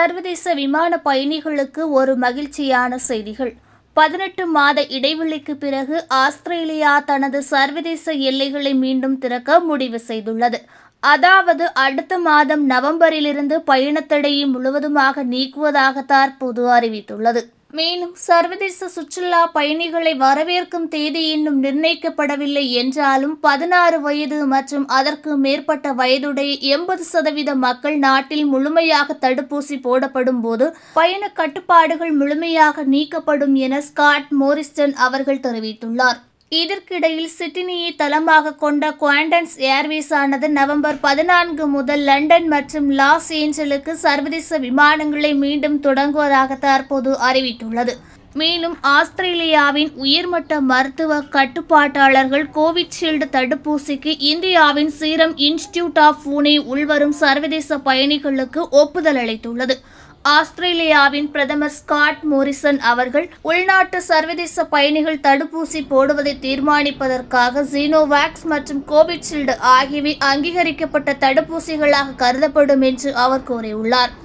சர்வதேச விமான பயணிகளுக்கு ஒரு மகிழ்ச்சியான செய்திகள் பதினெட்டு மாத இடைவெளிக்கு பிறகு ஆஸ்திரேலியா தனது சர்வதேச எல்லைகளை மீண்டும் திறக்க முடிவு செய்துள்ளது அதாவது அடுத்த மாதம் நவம்பரிலிருந்து பயணத்தடையை முழுவதுமாக நீக்குவதாக தற்போது அறிவித்துள்ளது மேலும் சர்வதேச சுற்றுலா பயணிகளை வரவேற்கும் தேதி இன்னும் நிர்ணயிக்கப்படவில்லை என்றாலும் பதினாறு வயது மற்றும் அதற்கு மேற்பட்ட வயதுடைய எண்பது சதவீத மக்கள் நாட்டில் முழுமையாக தடுப்பூசி போடப்படும் போது பயண கட்டுப்பாடுகள் முழுமையாக நீக்கப்படும் என ஸ்காட் மோரிஸ்டன் அவர்கள் தெரிவித்துள்ளார் இதற்கிடையில் சிட்னியை தளமாக கொண்ட குவாண்டன்ஸ் ஏர்வேஸ் ஆனது நவம்பர் பதினான்கு முதல் லண்டன் மற்றும் லாஸ் ஏஞ்சலுக்கு சர்வதேச விமானங்களை மீண்டும் தொடங்குவதாக தற்போது அறிவித்துள்ளது மேலும் ஆஸ்திரேலியாவின் உயர்மட்ட மருத்துவ கட்டுப்பாட்டாளர்கள் கோவிட்ஷீல்டு தடுப்பூசிக்கு இந்தியாவின் சீரம் இன்ஸ்டிடியூட் ஆஃப் பூனே உள்வரும் சர்வதேச பயணிகளுக்கு ஒப்புதல் அளித்துள்ளது ஆஸ்திரேலியாவின் பிரதமர் ஸ்காட் மோரிசன் அவர்கள் உள்நாட்டு சர்வதேச பயணிகள் தடுப்பூசி போடுவதை தீர்மானிப்பதற்காக ஜீனோவாக்ஸ் மற்றும் கோவிட்ஷீல்டு ஆகியவை அங்கீகரிக்கப்பட்ட தடுப்பூசிகளாக கருதப்படும் என்று அவர் கூறியுள்ளார்